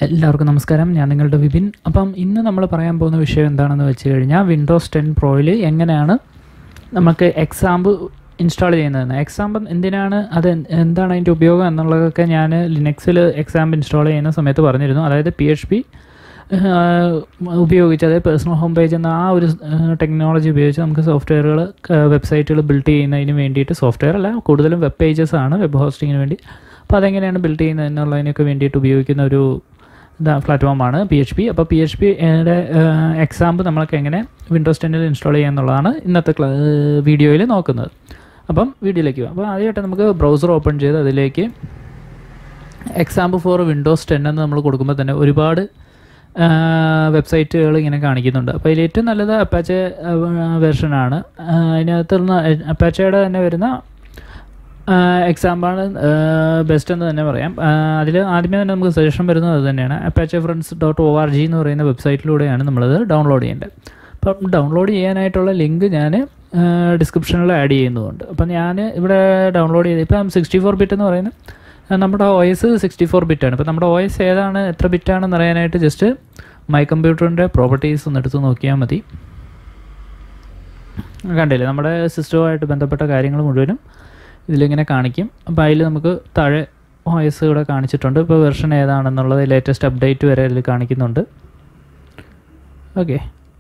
എല്ലാവർക്കും നമസ്കാരം ഞാൻ നിങ്ങളുടെ വിപിൻ അപ്പം ഇന്ന് നമ്മൾ പറയാൻ പോകുന്ന വിഷയം എന്താണെന്ന് വെച്ച് കഴിഞ്ഞാൽ വിൻഡോസ് ടെൻ പ്രോയിൽ എങ്ങനെയാണ് നമുക്ക് എക്സാമ്പ് ഇൻസ്റ്റാൾ ചെയ്യുന്നതെന്ന് എക്സാമ്പ് എന്തിനാണ് അത് എന്ത് എന്താണ് അതിൻ്റെ ഉപയോഗം എന്നുള്ളതൊക്കെ ഞാൻ ലിനക്സിൽ എക്സാമ്പ് ഇൻസ്റ്റാൾ ചെയ്യുന്ന സമയത്ത് പറഞ്ഞിരുന്നു അതായത് പി എച്ച് പി ഉപയോഗിച്ച് അതായത് പേഴ്സണൽ ഹോം പേജ് എന്ന ആ ഒരു ടെക്നോളജി ഉപയോഗിച്ച് നമുക്ക് സോഫ്റ്റ്വെയറുകൾ വെബ്സൈറ്റുകൾ ബിൽഡ് ചെയ്യുന്നതിന് വേണ്ടിയിട്ട് സോഫ്റ്റ്വെയർ അല്ല കൂടുതലും വെബ് പേജസ് ആണ് വെബ് ഹോസ്റ്റിങ്ങിന് വേണ്ടി അപ്പോൾ അതെങ്ങനെയാണ് ബിൽഡ് ചെയ്യുന്നത് എന്നുള്ളതിനൊക്കെ വേണ്ടിയിട്ട് ഉപയോഗിക്കുന്ന ഒരു ഇതാ പ്ലാറ്റ്ഫോമാണ് പി എച്ച് പി അപ്പോൾ പി എച്ച് പിയുടെ എക്സാമ്പ് നമ്മൾക്ക് എങ്ങനെ വിൻഡോസ് ടെന്നിൽ ഇൻസ്റ്റാൾ ചെയ്യുക എന്നുള്ളതാണ് ഇന്നത്തെ വീഡിയോയിൽ നോക്കുന്നത് അപ്പം വീഡിയോയിലേക്ക് പോകാം അപ്പോൾ ആദ്യമായിട്ട് നമുക്ക് ബ്രൗസർ ഓപ്പൺ ചെയ്ത് അതിലേക്ക് എക്സാമ്പ് ഫോർ വിൻഡോസ് ടെൻ എന്ന് നമ്മൾ കൊടുക്കുമ്പോൾ തന്നെ ഒരുപാട് വെബ്സൈറ്റുകൾ ഇങ്ങനെ കാണിക്കുന്നുണ്ട് അപ്പോൾ അതിൽ ഏറ്റവും നല്ലത് അപ്പാച്ചെ വെർഷനാണ് അതിനകത്ത് അപ്പാച്ചയുടെ തന്നെ വരുന്ന എക്സാമ്പാണ് ബെസ്റ്റ് എന്ന് തന്നെ പറയാം അതിൽ ആദ്യമേ തന്നെ നമുക്ക് സജഷൻ വരുന്നത് അത് തന്നെയാണ് Apache friends dot O R G എന്ന് പറയുന്ന വെബ്സൈറ്റിലൂടെയാണ് നമ്മളത് ഡൗൺലോഡ് ചെയ്യേണ്ടത് അപ്പം ഡൗൺലോഡ് ചെയ്യാനായിട്ടുള്ള ലിങ്ക് ഞാൻ ഡിസ്ക്രിപ്ഷനിൽ ആഡ് ചെയ്യുന്നുണ്ട് അപ്പം ഞാൻ ഇവിടെ ഡൗൺലോഡ് ചെയ്ത് ഇപ്പം സിക്സ്റ്റി ഫോർ ബിറ്റ് എന്ന് പറയുന്നത് നമ്മുടെ ഒ എസ് സിക്സ്റ്റി ഫോർ ബിറ്റാണ് ഇപ്പം നമ്മുടെ ഒ എസ് ഏതാണ് എത്ര ബിറ്റാണെന്ന് അറിയാനായിട്ട് ജസ്റ്റ് മൈ കമ്പ്യൂട്ടറിൻ്റെ പ്രോപ്പർട്ടീസ് ഒന്ന് എടുത്ത് നോക്കിയാൽ മതി കണ്ടില്ലേ നമ്മുടെ സിസ്റ്റവുമായിട്ട് ബന്ധപ്പെട്ട കാര്യങ്ങൾ മുഴുവനും ഇതിലിങ്ങനെ കാണിക്കും അപ്പോൾ അതിൽ നമുക്ക് താഴെ ഒ എസ് ഇവിടെ കാണിച്ചിട്ടുണ്ട് ഇപ്പോൾ വെർഷൻ ഏതാണെന്നുള്ളത് ലേറ്റസ്റ്റ് അപ്ഡേറ്റ് വരെ അതിൽ കാണിക്കുന്നുണ്ട് ഓക്കെ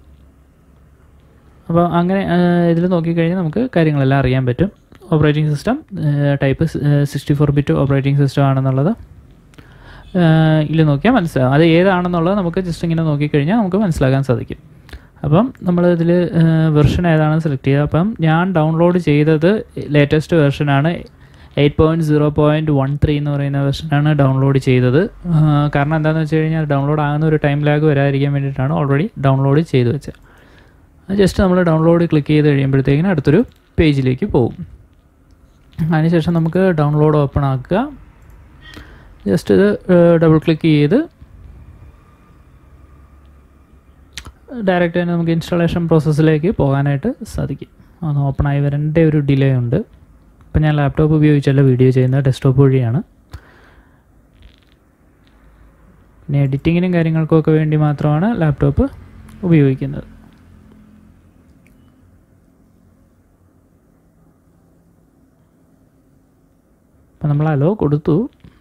അപ്പോൾ അങ്ങനെ ഇതിൽ നോക്കിക്കഴിഞ്ഞാൽ നമുക്ക് കാര്യങ്ങളെല്ലാം അറിയാൻ പറ്റും operating system type sixty four bit operating system ആണെന്നുള്ളത് ഇതിൽ നോക്കിയാൽ മനസ്സിലാവും അത് ഏതാണെന്നുള്ളത് നമുക്ക് ജസ്റ്റ് ഇങ്ങനെ നോക്കിക്കഴിഞ്ഞാൽ നമുക്ക് മനസ്സിലാക്കാൻ സാധിക്കും അപ്പം നമ്മൾ ഇതിൽ വെർഷൻ ഏതാണെന്ന് സെലക്ട് ചെയ്യുക അപ്പം ഞാൻ ഡൗൺലോഡ് ചെയ്തത് ലേറ്റസ്റ്റ് വെർഷനാണ് eight point zero point one three എന്ന് പറയുന്ന വെർഷനാണ് ഡൗൺലോഡ് ചെയ്തത് കാരണം എന്താണെന്ന് വെച്ച് കഴിഞ്ഞാൽ ഡൗൺലോഡ് ആകുന്ന ഒരു ടൈം ലാഗ് വരാതിരിക്കാൻ വേണ്ടിയിട്ടാണ് ഓൾറെഡി ഡൗൺലോഡ് ചെയ്ത് വെച്ചത് ജസ്റ്റ് നമ്മൾ ഡൗൺലോഡ് ക്ലിക്ക് ചെയ്ത് കഴിയുമ്പോഴത്തേക്കിന് അടുത്തൊരു പേജിലേക്ക് പോകും അതിനുശേഷം നമുക്ക് ഡൗൺലോഡ് ഓപ്പൺ ആക്കുക ജസ്റ്റ് ഇത് ഡബിൾ ക്ലിക്ക് ചെയ്ത് ഡയറക്റ്റ് തന്നെ നമുക്ക് ഇൻസ്റ്റാളേഷൻ പ്രോസസ്സിലേക്ക് പോകാനായിട്ട് സാധിക്കും അത് ഓപ്പൺ ആയി വരേണ്ട ഒരു ഡിലേ ഉണ്ട് ഇപ്പം ഞാൻ ലാപ്ടോപ്പ് ഉപയോഗിച്ചല്ല വീഡിയോ ചെയ്യുന്നത് ഡെസ്ക്ടോപ്പ് വഴിയാണ് പിന്നെ എഡിറ്റിങ്ങിനും കാര്യങ്ങൾക്കൊക്കെ വേണ്ടി മാത്രമാണ് ലാപ്ടോപ്പ് ഉപയോഗിക്കുന്നത് അപ്പം നമ്മൾ അലോ കൊടുത്തു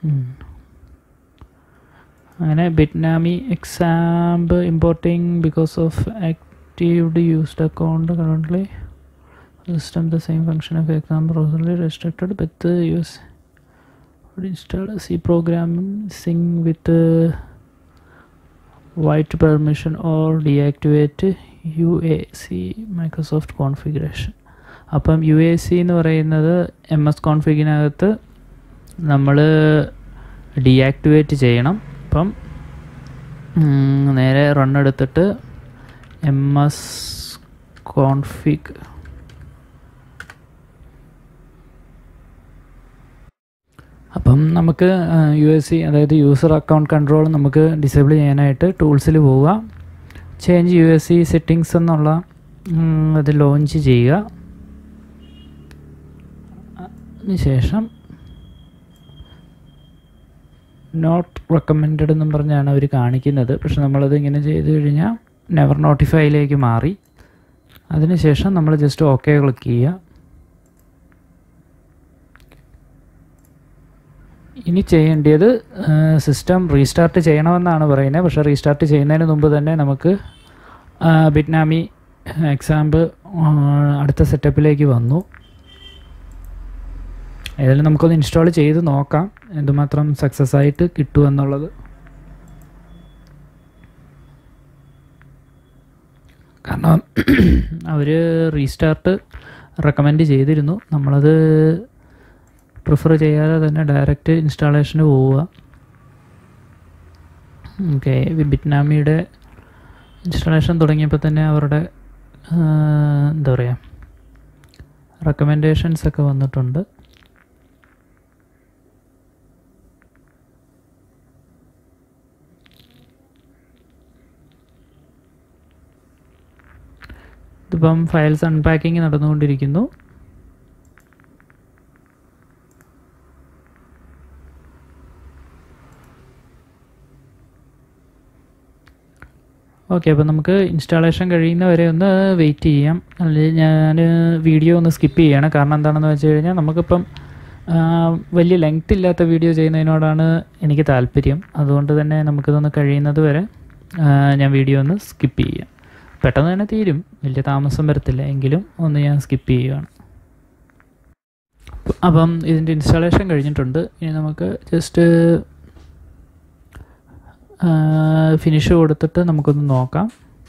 അങ്ങനെ Bitnami XAMPP importing because of activated used account currently system the same function of XAMPP possibly restricted with use install C programming sing with white permission or deactivate U A C Microsoft configuration അപ്പം U A C എന്ന് പറയുന്നത് M S കോൺഫിഗിനകത്ത് നമ്മൾ deactivate ചെയ്യണം അപ്പം നേരെ run എടുത്തിട്ട് M S config അപ്പം നമുക്ക് യു എസ് സി അതായത് യൂസർ അക്കൗണ്ട് കൺട്രോൾ നമുക്ക് ഡിസേബിൾ ചെയ്യാനായിട്ട് ടൂൾസിൽ പോവുക change U S C settings എന്നുള്ള അത് ലോഞ്ച് ചെയ്യുക അതിനുശേഷം നോട്ട് റെക്കമെൻഡഡ് എന്നും പറഞ്ഞാണ് അവർ കാണിക്കുന്നത് പക്ഷെ നമ്മളത് ഇങ്ങനെ ചെയ്ത് കഴിഞ്ഞാൽ നെവർ നോട്ടിഫൈയിലേക്ക് മാറി അതിനുശേഷം നമ്മൾ ജസ്റ്റ് ഓക്കെ ക്ലിക്ക് ചെയ്യുക ഇനി ചെയ്യേണ്ടത് സിസ്റ്റം റീസ്റ്റാർട്ട് ചെയ്യണമെന്നാണ് പറയുന്നത് പക്ഷേ റീസ്റ്റാർട്ട് ചെയ്യുന്നതിന് മുമ്പ് തന്നെ നമുക്ക് ബിറ്റ്നാമി എക്സാമ്പ് അടുത്ത സെറ്റപ്പിലേക്ക് വന്നു ഏതായാലും നമുക്കൊന്ന് ഇൻസ്റ്റാൾ ചെയ്ത് നോക്കാം എന്തുമാത്രം സക്സസ് ആയിട്ട് കിട്ടുമെന്നുള്ളത് കാരണം അവർ റീസ്റ്റാർട്ട് റെക്കമെൻഡ് ചെയ്തിരുന്നു നമ്മളത് പ്രിഫർ ചെയ്യാതെ തന്നെ ഡയറക്റ്റ് ഇൻസ്റ്റാളേഷന് പോവുക ഓക്കെ ബിറ്റ്നാമിയുടെ ഇൻസ്റ്റാളേഷൻ തുടങ്ങിയപ്പോൾ തന്നെ അവരുടെ എന്താ പറയുക റെക്കമെൻഡേഷൻസ് ഒക്കെ വന്നിട്ടുണ്ട് ഇതിപ്പം ഫയൽസ് അൺപാക്കിങ് നടന്നുകൊണ്ടിരിക്കുന്നു ഓക്കെ അപ്പോൾ നമുക്ക് ഇൻസ്റ്റാളേഷൻ കഴിയുന്നവരെ ഒന്ന് വെയിറ്റ് ചെയ്യാം അല്ലെങ്കിൽ ഞാൻ വീഡിയോ ഒന്ന് സ്കിപ്പ് ചെയ്യണം കാരണം എന്താണെന്ന് വെച്ച് കഴിഞ്ഞാൽ നമുക്കിപ്പം ആ, വലിയ ലെങ്ത് ഇല്ലാത്ത വീഡിയോ ചെയ്യുന്നതിനോടാണ് എനിക്ക് താല്പര്യം അതുകൊണ്ട് തന്നെ നമുക്കിതൊന്ന് കഴിയുന്നത് വരെ ആ, ഞാൻ വീഡിയോ ഒന്ന് സ്കിപ്പ് ചെയ്യാം പെട്ടെന്ന് തന്നെ തീരും വലിയ താമസം വരത്തില്ല എങ്കിലും ഒന്ന് ഞാൻ സ്കിപ്പ് ചെയ്യുകയാണ് അപ്പം ഇതിൻ്റെ ഇൻസ്റ്റാളേഷൻ കഴിഞ്ഞിട്ടുണ്ട് ഇനി നമുക്ക് ജസ്റ്റ് ഫിനിഷ് കൊടുത്തിട്ട് നമുക്കൊന്ന് നോക്കാം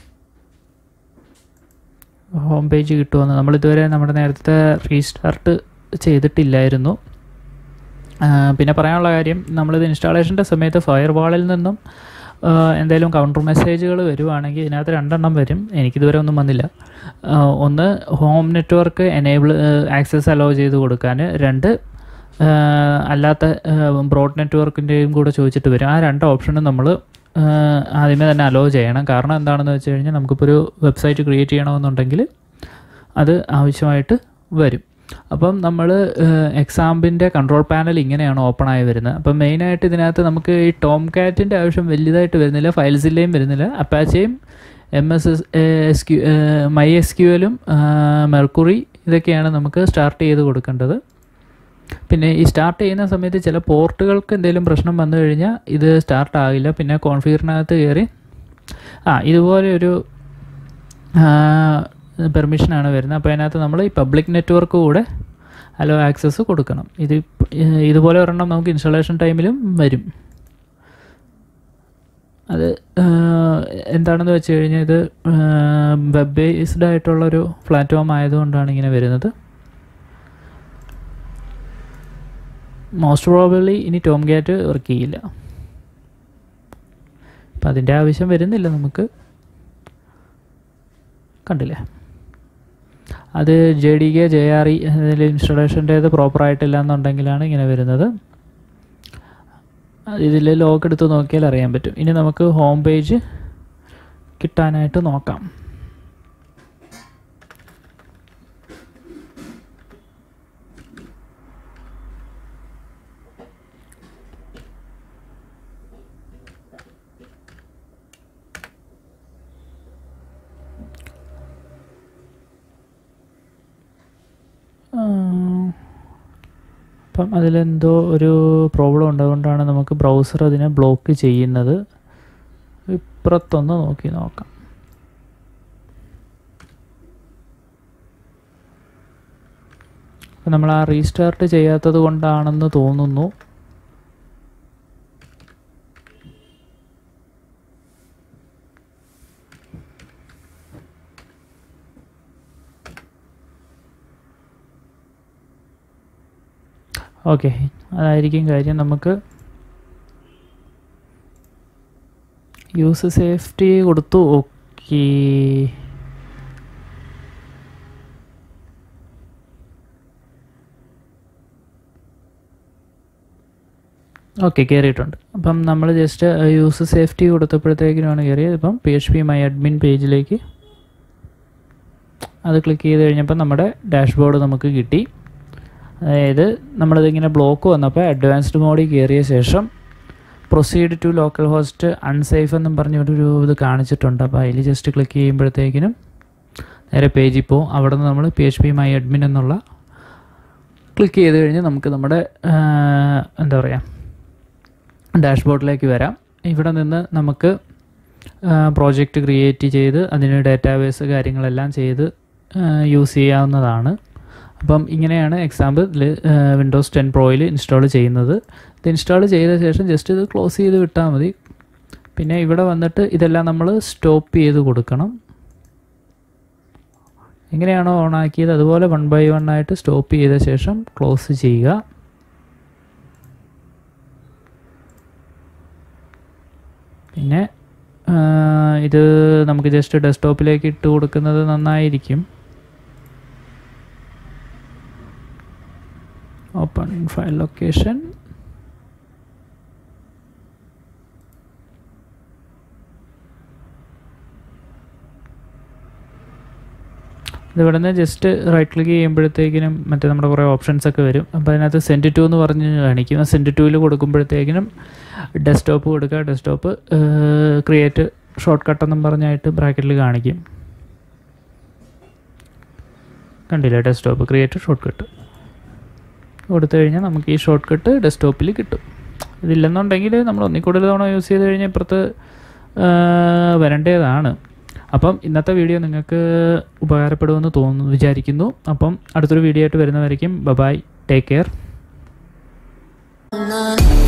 ഹോം പേജ് കിട്ടുമെന്ന് നമ്മളിതുവരെ നമ്മുടെ നേരത്തെ റീസ്റ്റാർട്ട് ചെയ്തിട്ടില്ലായിരുന്നു ആ, പിന്നെ പറയാനുള്ള കാര്യം നമ്മളിത് ഇൻസ്റ്റാളേഷൻ്റെ സമയത്ത് ഫയർ വാളിൽ നിന്നും ആ, എന്തെങ്കിലും കൗണ്ടർ മെസ്സേജുകൾ വരുവാണെങ്കിൽ ഇതിനകത്ത് രണ്ടെണ്ണം വരും എനിക്കിതുവരെ ഒന്നും വന്നില്ല ആ, ഒന്ന് home network enable access allow ചെയ്ത് കൊടുക്കാൻ രണ്ട് ആ, അല്ലാത്ത ബ്രോഡ് നെറ്റ്വർക്കിൻ്റെയും കൂടെ ചോദിച്ചിട്ട് വരും ആ രണ്ട് ഓപ്ഷനും നമ്മൾ ആദ്യമേ തന്നെ അലോ ചെയ്യണം കാരണം എന്താണെന്ന് വെച്ച് കഴിഞ്ഞാൽ നമുക്കിപ്പോൾ ഒരു വെബ്സൈറ്റ് ക്രിയേറ്റ് ചെയ്യണമെന്നുണ്ടെങ്കിൽ അത് ആവശ്യമായിട്ട് വരും അപ്പം നമ്മൾ എക്സാമ്പിൻ്റെ കൺട്രോൾ പാനൽ ഇങ്ങനെയാണ് ഓപ്പൺ ആയി വരുന്നത് അപ്പം മെയിനായിട്ട് ഇതിനകത്ത് നമുക്ക് ഈ ടോം കാറ്റിൻ്റെ ആവശ്യം വലുതായിട്ട് വരുന്നില്ല ഫയൽസിലെയും വരുന്നില്ല അപ്പാച്ചയും M S S S Q my S Q എലും മെർക്കുറി ഇതൊക്കെയാണ് നമുക്ക് സ്റ്റാർട്ട് ചെയ്ത് കൊടുക്കേണ്ടത് പിന്നെ ഈ സ്റ്റാർട്ട് ചെയ്യുന്ന സമയത്ത് ചില പോർട്ടുകൾക്ക് എന്തെങ്കിലും പ്രശ്നം വന്നു കഴിഞ്ഞാൽ ഇത് സ്റ്റാർട്ട് ആകില്ല പിന്നെ കോൺഫിഗറിനകത്ത് കയറി ആ ഇതുപോലെ ഒരു പെർമിഷനാണ് വരുന്നത് അപ്പോൾ അതിനകത്ത് നമ്മൾ ഈ പബ്ലിക് നെറ്റ്വർക്ക് കൂടെ അലോ ആക്സസ് കൊടുക്കണം ഇത് ഇപ്പ- ഏഹ് ഇതുപോലെ ഒരെണ്ണം നമുക്ക് ഇൻസ്റ്റാളേഷൻ ടൈമിലും വരും അത് ഏഹ് എന്താണെന്ന് വെച്ച് കഴിഞ്ഞാൽ ഇത് വെബ് ബേസ്ഡ് ആയിട്ടുള്ളൊരു പ്ലാറ്റ്ഫോം ആയതുകൊണ്ടാണ് ഇങ്ങനെ വരുന്നത് മോസ്റ്റ് പ്രോബബ്ലി ഇനി ടോം ഗേറ്റ് വർക്ക് ചെയ്യില്ല അപ്പം അതിൻ്റെ ആവശ്യം വരുന്നില്ല നമുക്ക് കണ്ടില്ലേ അത് J D K J R E അതിൽ ഇൻസ്റ്റലേഷൻ്റേത് പ്രോപ്പറായിട്ടില്ല എന്നുണ്ടെങ്കിലാണ് ഇങ്ങനെ വരുന്നത് ഇതിൽ ലോക്ക് എടുത്ത് നോക്കിയാൽ അറിയാൻ പറ്റും ഇനി നമുക്ക് ഹോം പേജ് കിട്ടാനായിട്ട് നോക്കാം ആഹ് അപ്പം അതിലെന്തോ ഒരു പ്രോബ്ലം ഉണ്ടാകൊണ്ടാണ് നമുക്ക് ബ്രൗസർ അതിനെ ബ്ലോക്ക് ചെയ്യുന്നത് ഇപ്പുറത്തൊന്ന് നോക്കി നോക്കാം അപ്പം നമ്മൾ ആ റീസ്റ്റാർട്ട് ചെയ്യാത്തത് കൊണ്ടാണെന്ന് തോന്നുന്നു ഓക്കെ അതായിരിക്കും കാര്യം നമുക്ക് യൂസ് സേഫ്റ്റി കൊടുത്തു ഓക്കെ ഓക്കെ കയറിയിട്ടുണ്ട് അപ്പം നമ്മൾ ജസ്റ്റ് യൂസ് സേഫ്റ്റി കൊടുത്തപ്പോഴത്തേക്കിനുമാണ് കയറിയത് ഇപ്പം P H P my admin പേജിലേക്ക് അത് ക്ലിക്ക് ചെയ്ത് കഴിഞ്ഞപ്പോൾ നമ്മുടെ ഡാഷ്ബോർഡ് നമുക്ക് കിട്ടി അതായത് നമ്മളിതിങ്ങനെ ബ്ലോക്ക് വന്നപ്പോൾ അഡ്വാൻസ്ഡ് മോഡിൽ കയറിയ ശേഷം proceed to local host unsafe എന്നും പറഞ്ഞൊരു ഇത് കാണിച്ചിട്ടുണ്ട് അപ്പോൾ അതിൽ ജസ്റ്റ് ക്ലിക്ക് ചെയ്യുമ്പോഴത്തേക്കിനും നേരെ പേജിൽ പോവും അവിടെ നിന്ന് നമ്മൾ P H P my admin എന്നുള്ള ക്ലിക്ക് ചെയ്ത് കഴിഞ്ഞ് നമുക്ക് നമ്മുടെ ആ, എന്താ പറയുക ഡാഷ്ബോർഡിലേക്ക് വരാം ഇവിടെ നിന്ന് നമുക്ക് പ്രോജക്റ്റ് ക്രിയേറ്റ് ചെയ്ത് അതിന് ഡാറ്റാബേസ് കാര്യങ്ങളെല്ലാം ചെയ്ത് യൂസ് ചെയ്യാവുന്നതാണ് അപ്പം ഇങ്ങനെയാണ് എക്സാമ്പിൾ വിൻഡോസ് ടെൻ പ്രോയിൽ ഇൻസ്റ്റാൾ ചെയ്യുന്നത് ഇത് ഇൻസ്റ്റാൾ ചെയ്ത ശേഷം ജസ്റ്റ് ഇത് ക്ലോസ് ചെയ്ത് വിട്ടാൽ മതി പിന്നെ ഇവിടെ വന്നിട്ട് ഇതെല്ലാം നമ്മൾ സ്റ്റോപ്പ് ചെയ്ത് കൊടുക്കണം എങ്ങനെയാണോ ഓൺ ആക്കിയത് അതുപോലെ വൺ ബൈ വൺ ആയിട്ട് സ്റ്റോപ്പ് ചെയ്ത ശേഷം ക്ലോസ് ചെയ്യുക പിന്നെ ആ, ഇത് നമുക്ക് ജസ്റ്റ് ഡെസ്ക്ടോപ്പിലേക്ക് ഇട്ട് കൊടുക്കുന്നത് നന്നായിരിക്കും ഓപ്പൺ ഫയൽ ലൊക്കേഷൻ ഇതിവിടെ നിന്ന് ജസ്റ്റ് റൈറ്റ് ക്ലിക്ക് ചെയ്യുമ്പോഴത്തേക്കിനും മറ്റേ നമ്മുടെ കുറേ ഓപ്ഷൻസ് ഒക്കെ വരും അപ്പോൾ അതിനകത്ത് സെൻഡ് ടു എന്ന് പറഞ്ഞ് കാണിക്കും സെൻഡ് ടുവിൽ കൊടുക്കുമ്പോഴത്തേക്കിനും ഡെസ്ക്ടോപ്പ് കൊടുക്കുക ഡെസ്ക്ടോപ്പ് ക്രിയേറ്റ് ഷോർട്ട് കട്ട് എന്നും പറഞ്ഞായിട്ട് ബ്രാക്കറ്റിൽ കാണിക്കും കണ്ടില്ലേ ഡെസ്ക്ടോപ്പ് ക്രിയേറ്റ് ഷോർട്ട് കട്ട് കൊടുത്തു കഴിഞ്ഞാൽ നമുക്ക് ഈ ഷോർട്ട് കട്ട് ഡെസ്ക്ടോപ്പിൽ കിട്ടും ഇതില്ലെന്നുണ്ടെങ്കിൽ നമ്മൾ ഒന്നിൽ കൂടുതൽ തവണ യൂസ് ചെയ്ത് കഴിഞ്ഞാൽ ഇപ്പുറത്ത് ആ, വരേണ്ടതാണ് അപ്പം ഇന്നത്തെ വീഡിയോ നിങ്ങൾക്ക് ഉപകാരപ്പെടുമെന്ന് തോന്നുന്നു വിചാരിക്കുന്നു അപ്പം അടുത്തൊരു വീഡിയോ ആയിട്ട് വരുന്നവരേക്കും ബബായ് ടേക്ക് കെയർ na